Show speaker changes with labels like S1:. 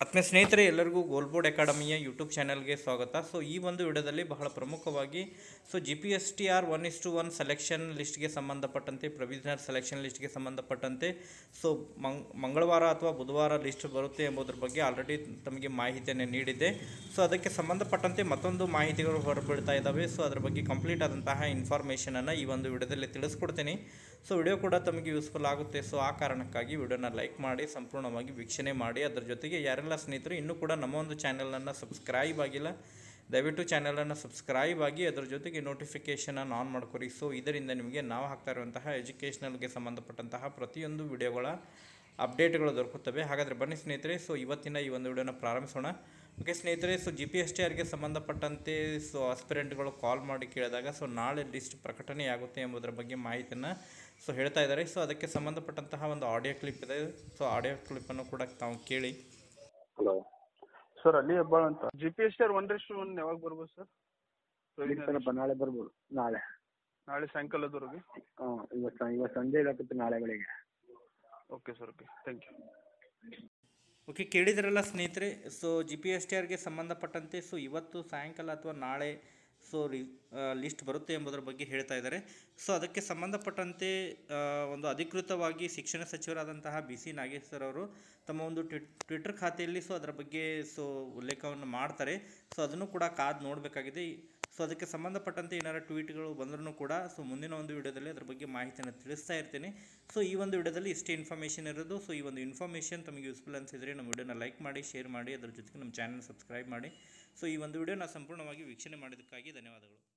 S1: ಆತ್ಮೀಯ ಸ್ನೇಹಿತರೆ ಎಲ್ಲರಿಗೂ ಗೋಲ್ಬೋರ್ಡ್ ಅಕಾಡೆಮಿಯ ಯೂಟ್ಯೂಬ್ ಚಾನಲ್ಗೆ ಸ್ವಾಗತ ಸೊ ಈ ಒಂದು ವಿಡಿಯೋದಲ್ಲಿ ಬಹಳ ಪ್ರಮುಖವಾಗಿ so G P S T R one is to one selection ಲಿಸ್ಟ್ಗೆ ಸಂಬಂಧಪಟ್ಟಂತೆ ಪ್ರೊವಿಷನಲ್ ಸೆಲೆಕ್ಷನ್ ಲಿಸ್ಟ್ಗೆ ಸಂಬಂಧಪಟ್ಟಂತೆ ಸೊ ಮಂಗ್ ಮಂಗಳವಾರ ಅಥವಾ ಬುಧವಾರ ಲಿಸ್ಟ್ ಬರುತ್ತೆ ಎಂಬುದರ ಬಗ್ಗೆ ಆಲ್ರೆಡಿ ತಮಗೆ ಮಾಹಿತಿಯನ್ನು ನೀಡಿದ್ದೆ ಸೊ ಅದಕ್ಕೆ ಸಂಬಂಧಪಟ್ಟಂತೆ ಮತ್ತೊಂದು ಮಾಹಿತಿಗಳು ಹೊರಬೀಳ್ತಾ ಇದ್ದಾವೆ ಸೊ ಅದರ ಬಗ್ಗೆ ಕಂಪ್ಲೀಟ್ ಆದಂತಹ ಇನ್ಫಾರ್ಮೇಷನನ್ನು ಈ ಒಂದು ವಿಡಿಯೋದಲ್ಲಿ ತಿಳಿಸ್ಕೊಡ್ತೀನಿ ಸೊ ವಿಡಿಯೋ ಕೂಡ ತಮಗೆ ಯೂಸ್ಫುಲ್ ಆಗುತ್ತೆ ಸೊ ಆ ಕಾರಣಕ್ಕಾಗಿ ವಿಡಿಯೋನ ಲೈಕ್ ಮಾಡಿ ಸಂಪೂರ್ಣವಾಗಿ ವೀಕ್ಷಣೆ ಮಾಡಿ ಅದರ ಜೊತೆಗೆ ಯಾರೆಲ್ಲ ಸ್ನೇಹಿತರು ಇನ್ನೂ ಕೂಡ ನಮ್ಮ ಒಂದು ಚಾನಲನ್ನು ಸಬ್ಸ್ಕ್ರೈಬ್ ಆಗಿಲ್ಲ ದಯವಿಟ್ಟು ಚಾನಲನ್ನು ಸಬ್ಸ್ಕ್ರೈಬ್ ಆಗಿ ಅದರ ಜೊತೆಗೆ ನೋಟಿಫಿಕೇಷನನ್ನು ಆನ್ ಮಾಡ್ಕೊರಿ ಸೊ ಇದರಿಂದ ನಿಮಗೆ ನಾವು ಹಾಕ್ತಾ ಇರುವಂತಹ ಎಜುಕೇಷನಲ್ಗೆ ಸಂಬಂಧಪಟ್ಟಂತಹ ಪ್ರತಿಯೊಂದು ವಿಡಿಯೋಗಳ ಅಪ್ಡೇಟ್ಗಳು ದೊರಕುತ್ತವೆ ಹಾಗಾದರೆ ಬನ್ನಿ ಸ್ನೇಹಿತರೆ ಸೊ ಇವತ್ತಿನ ಈ ಒಂದು ವಿಡಿಯೋನ ಪ್ರಾರಂಭಿಸೋಣ ಓಕೆ ಸ್ನೇಹಿತರೆ so G P S T ಆರ್ಗೆ ಸಂಬಂಧಪಟ್ಟಂತೆ ಸೊ ಆಸ್ಪಿರೆಂಟ್ಗಳು ಕಾಲ್ ಮಾಡಿ ಕೇಳಿದಾಗ ಸೊ ನಾಳೆ ಲಿಸ್ಟ್ ಪ್ರಕಟಣೆಯಾಗುತ್ತೆ ಎಂಬುದರ ಬಗ್ಗೆ ಮಾಹಿತಿಯನ್ನು ಸೊ ಹೇಳ್ತಾ ಇದ್ದಾರೆ ಸೊ ಅದಕ್ಕೆ ಸಂಬಂಧಪಟ್ಟಂತಹ ಒಂದು ಆಡಿಯೋ ಕ್ಲಿಪ್ ಇದೆ ಸೊ ಆಡಿಯೋ ಕ್ಲಿಪ್ಪನ್ನು ಕೂಡ ತಾವು ಕೇಳಿ
S2: ಹಲೋ
S3: ಸರ್ ಅಲ್ಲಿ ಹೆಬ್ಬಾಳ್ ಅಂತ G P S R one rest one ಯಾವಾಗ ಬರ್ಬೋದು ಸರ್
S2: ಇರ್ತಾರಪ್ಪ ನಾಳೆ ಬರ್ಬೋದು ನಾಳೆ
S3: ನಾಳೆ ಸಾಯಂಕಾಲದವರೆಗೆ
S2: ಹಾಂ ಇವತ್ತು ಇವತ್ತು ಸಂಜೆ ಇದಾಗುತ್ತೆ ನಾಳೆ ಬೆಳಿಗ್ಗೆ
S3: okay sir okay thank you
S1: okay ಕೇಳಿದ್ರಲ್ಲ ಸ್ನೇಹಿತರೆ so G P S T ಆರ್ಗೆ ಸಂಬಂಧಪಟ್ಟಂತೆ ಸೊ ಇವತ್ತು ಸಾಯಂಕಾಲ ಅಥವಾ ನಾಳೆ ಸೊ ಲಿಸ್ಟ್ ಬರುತ್ತೆ ಎಂಬುದರ ಬಗ್ಗೆ ಹೇಳ್ತಾ ಇದ್ದಾರೆ ಸೊ ಅದಕ್ಕೆ ಸಂಬಂಧಪಟ್ಟಂತೆ ಆ, ಒಂದು ಅಧಿಕೃತವಾಗಿ ಶಿಕ್ಷಣ ಸಚಿವರಾದಂತಹ ಬಿ ಸಿ ನಾಗೇಶ್ವರ್ ಅವರು ತಮ್ಮ ಒಂದು ಟ್ವಿಟ್ ಟ್ವಿಟರ್ ಖಾತೆಯಲ್ಲಿ ಸೊ ಅದರ ಬಗ್ಗೆ ಸೊ ಉಲ್ಲೇಖವನ್ನು ಮಾಡ್ತಾರೆ ಸೊ ಅದನ್ನು ಕೂಡ ಕಾದು ನೋಡಬೇಕಾಗಿದೆ ಸೊ ಅದಕ್ಕೆ ಸಂಬಂಧಪಟ್ಟಂತೆ ಏನಾರು ಟ್ವೀಟ್ಗಳು ಬಂದ್ರೂ ಕೂಡ ಸೊ ಮುಂದಿನ ಒಂದು ವಿಡಿಯೋದಲ್ಲಿ ಅದ್ರ ಬಗ್ಗೆ ಮಾಹಿತಿಯನ್ನು ತಿಳಿಸ್ತಾ ಇರ್ತೀನಿ ಸೊ ಈ ಒಂದು ವಿಡಿಯೋದಲ್ಲಿ ಇಷ್ಟೇ ಇನ್ಫಾರ್ಮೇಷನ್ ಇರೋದು ಸೊ ಈ ಒಂದು ಇನ್ಫಾರ್ಮೇಷನ್ ತಮಗೆ ಯೂಸ್ಫುಲ್ ಅನಿಸಿದರೆ ನಮ್ಮ ವಿಡಿಯೋನ ಲೈಕ್ ಮಾಡಿ ಶೇರ್ ಮಾಡಿ ಅದರ ಜೊತೆಗೆ ನಮ್ಮ ಚಾನಲ್ ಸಬ್ಸ್ಕ್ರೈಬ್ ಮಾಡಿ ಸೊ ಈ ಒಂದು ವಿಡಿಯೋನ ಸಂಪೂರ್ಣವಾಗಿ ವೀಕ್ಷಣೆ ಮಾಡಿದ್ದಕ್ಕಾಗಿ ಧನ್ಯವಾದಗಳು